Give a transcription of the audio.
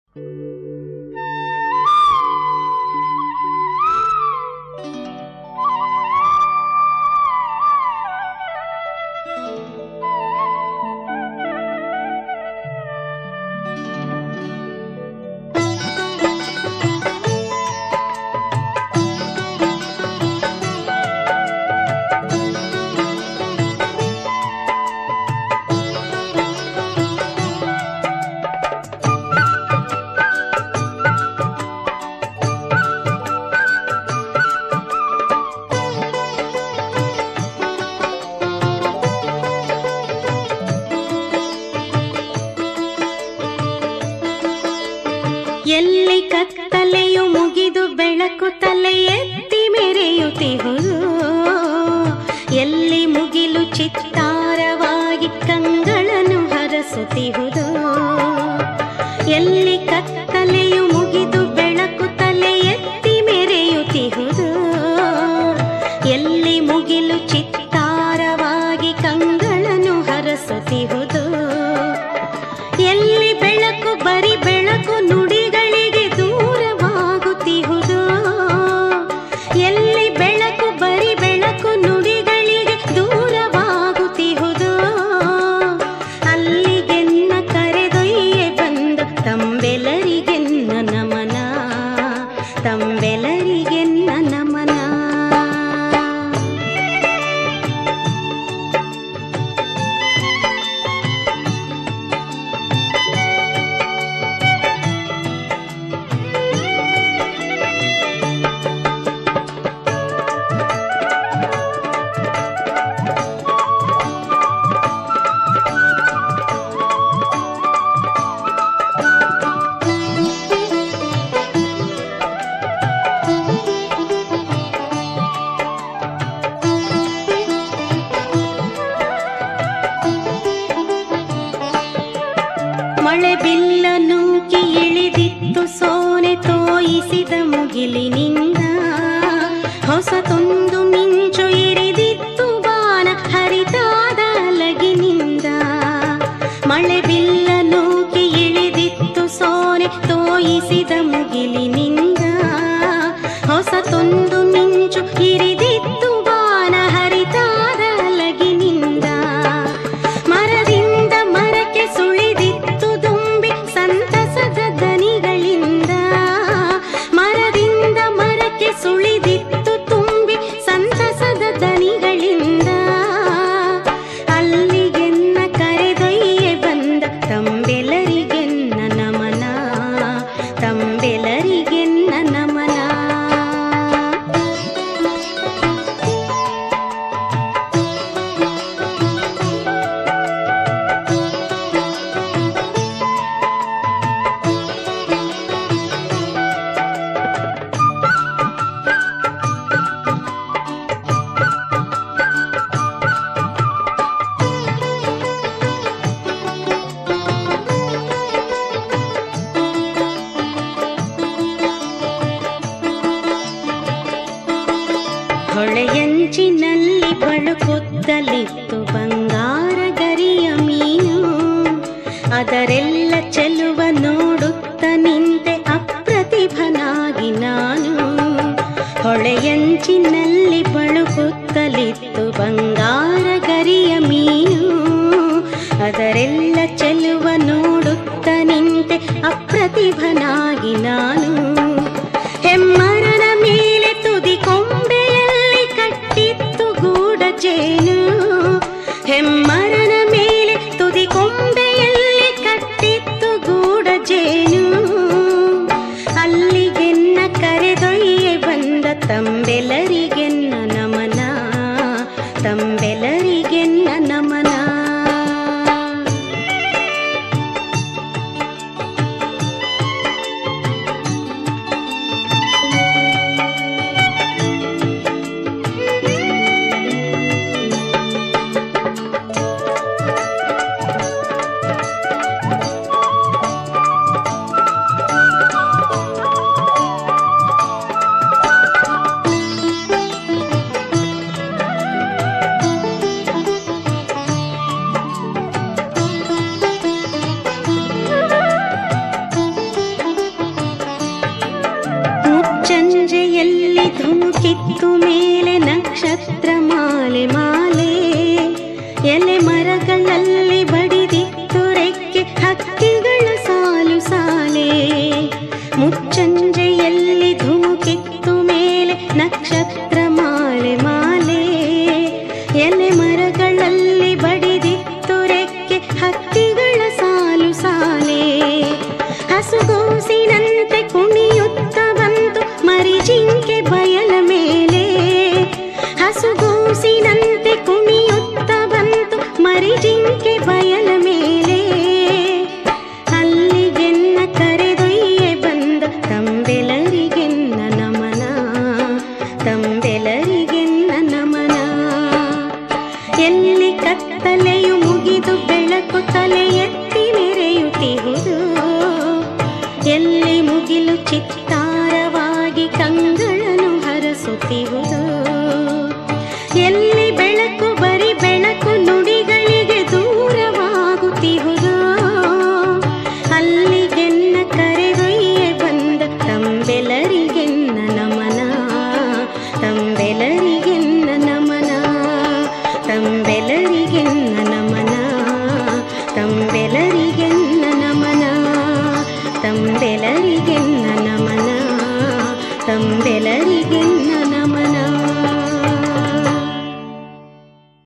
ಎಲ್ಲಿ ಕತ್ತಲೆಯು ಮುಗಿದು ಬೆಳಕು ತಲೆ ಎತ್ತಿ ಮೆರೆಯುತ್ತಿಹುದು ಎಲ್ಲಿ ಮುಗಿಲು ಚಿತ್ತಾರವಾಗಿ ಕಂಗಳನ್ನು ಹರಸುತ್ತಿಹುದು ಎಲ್ಲಿ ಕತ್ತಲೆಯು ಮುಗಿದು ಬೆಳಕು ತಲೆ ಎತ್ತಿ ಮೆರೆಯುತ್ತಿಹುದು ಎಲ್ಲಿ ಮುಗಿಲು ಚಿತ್ತಾರವಾಗಿ ಕಂಗಳನ್ನು ಹರಸುತ್ತಿಹುದು ಎಲ್ಲಿ ಬೆಳಕು ಬರಿ ಬೆಳಕು ನುಡಿಗಳಿಗೆ ದೂರವಾಗುತ್ತಿಹುದು ಎಲ್ಲಿ ಬೆಳಕು ಬರಿ ಬೆಳಕು ನುಡಿಗಳಿಗೆ ದೂರವಾಗುತ್ತಿಹುದು ಅಲ್ಲಿಗೆನ್ನ ಕರೆದೊಯ್ಯೆ ಬಂದ ತಂಬೆಲರಿಗೆನ್ನ ನಮನ ತಂಬೆಲರಿಗೆನ್ನ ನಮನ ಮಳೆ ಬಿಲ್ಲ ನೂಕಿ ಇಳಿದಿತ್ತು ಸೋನೆ ತೋಯಿಸಿದ ಮುಗಿಲಿನಿಂದ ಹೊಸತೊಂದು ಮಿಂಚು ಇರಿದಿತ್ತು ಬಾನ ಹರಿದಾದ ಅಲಗಿನಿಂದ ಮಳೆ ಬಿಲ್ಲ ನೂಕಿ ಇಳಿದಿತ್ತು ಸೋನೆ ತೋಯಿಸಿದ ಮುಗಿಲಿನಿಂದ ಹೊಸತೊಂದು ಮಿಂಚು ಇರಿದಿತ್ತು ಬಾನ ಹರಿದಾದ ಅಲಗಿನಿಂದ ಮರದಿಂದ ಮರಕ್ಕೆ ಸುಳಿದಿತ್ತು ದುಂಬಿ ಸಂತಸದ ದನಿಗಳಿಂದ ಮರದಿಂದ ಮರಕ್ಕೆ ಸುಳಿದಿತ್ತು ತುಂಬಿ ಸಂತಸದ ದನಿಗಳಿಂದ ಅಲ್ಲಿಗೆನ್ನ ಕರೆದೊಯ್ಯೆ ಬಂದ ತಂಬೆಲರಿಗೆನ್ನ ನಮನ ತಂಬೆಲರಿಗೆನ್ನ ನಮನ ಹೊಳೆಯಂಚಿನಲ್ಲಿ ಬಳುಕುತ್ತಲಿತ್ತು ಬಂಗಾರ ಗರಿಯ ಮೀನು ಅದರೆಲ್ಲ ಚೆಲುವ ನೋಡುತ್ತ ನಿಂತೆ ಅಪ್ರತಿಭನಾಗಿ ನಾನು ಹೊಳೆಯಂಚಿನಲ್ಲಿ ಬಳುಕುತ್ತಲಿತ್ತು ಬಂಗಾರ ಗರಿಯ ಮೀನು ಅದರೆಲ್ಲ ಚೆಲುವ ನೋಡುತ್ತ ನಿಂತೆ ಅಪ್ರತಿಭನಾಗಿ ನಾನು ಹೆಮ್ಮರನ ಮೇಲೆ ತುದಿ ಕೊಂಬೆಯಲ್ಲಿ ಕಟ್ಟಿತ್ತು ಗೂಡ ಜೇನು ಹೆಮ್ಮರನ ಮೇಲೆ ತುದಿ ಕೊಂಬೆಯಲ್ಲಿ ಕಟ್ಟಿತ್ತು ಎಲ್ಲಿ ಧುಮುಕಿತ್ತು ಮೇಲೆ ನಕ್ಷತ್ರ ಮಾಲೆ ಮಾಲೆ ಎಲೆ ಮರಗಳಲ್ಲಿ ಬಡಿದಿತ್ತು ರೆಕ್ಕೆ ಹಕ್ಕಿಗಳ ಸಾಲು ಸಾಲೆ ಮುಚ್ಚಂಜೆಯಲ್ಲಿ ಧುಮುಕಿತ್ತು ಮೇಲೆ ನಕ್ಷತ್ರ ಮಾಲೆ ಮಾಲೆ ಎಲೆ ಮರಗಳಲ್ಲಿ ಬಡಿದಿತ್ತು ರೆಕ್ಕೆ ಹಕ್ಕಿಗಳ ಸಾಲು ಸಾಲೆ ಹಸುಗೂಸಿನಂತೆ ಕುಣಿಯುತ್ತ ಬಂತು ಮರಿ ಜಿಂಕೆ ಬಯಲ ಮೇಲೆ ಹಸುಗೂಸಿನಂತೆ ಕುಣಿಯುತ್ತ ಬಂತು ಮರಿ ಜಿಂಕೆ ಬಯಲ ಮೇಲೆ ಅಲ್ಲಿಗೆನ್ನ ಕರೆದೊಯ್ಯೆ ಬಂದ ತಂಬೆಲರಿಗೆನ್ನ ನಮನ ತಂಬೆಲರಿಗೆನ್ನ ನಮನ ಎಲ್ಲಿ ಕತ್ತಲೆಯು ಮುಗಿದು ಬೆಳಕು ತಲೆ ಎತ್ತಿ ಮೆರೆಯುತ್ತಿಹುದು ಎಲ್ಲಿ ಮುಗಿಲು ಚಿತ್ತಾರವಾಗಿ ಕಂಗಳನ್ನು ಹರಸುತ್ತಿಹುದು ಎಲ್ಲಿ ಬೆಳಕು ಬರಿ ಬೆಳಕು ನುಡಿಗಳಿಗೆ ದೂರವಾಗುತ್ತಿಹುದು ಅಲ್ಲಿಗೆನ್ನ ಕರೆದೊಯ್ಯೆ ಬಂದ ತಂಬೆಲರಿಗೆನ್ನ ನಮನ ತಂಬೆಲರಿಗೆನ್ನ ನಮನ ತಂಬೆಲರಿಗೆನ್ನ ನಮನ ತಂಬೆಲರಿಗೆನ್ನ ನಮನ ತಂಬೆಲರಿಗೆನ್ನ ನಮನ ತಂಬೆಲರಿಗೆನ್ನ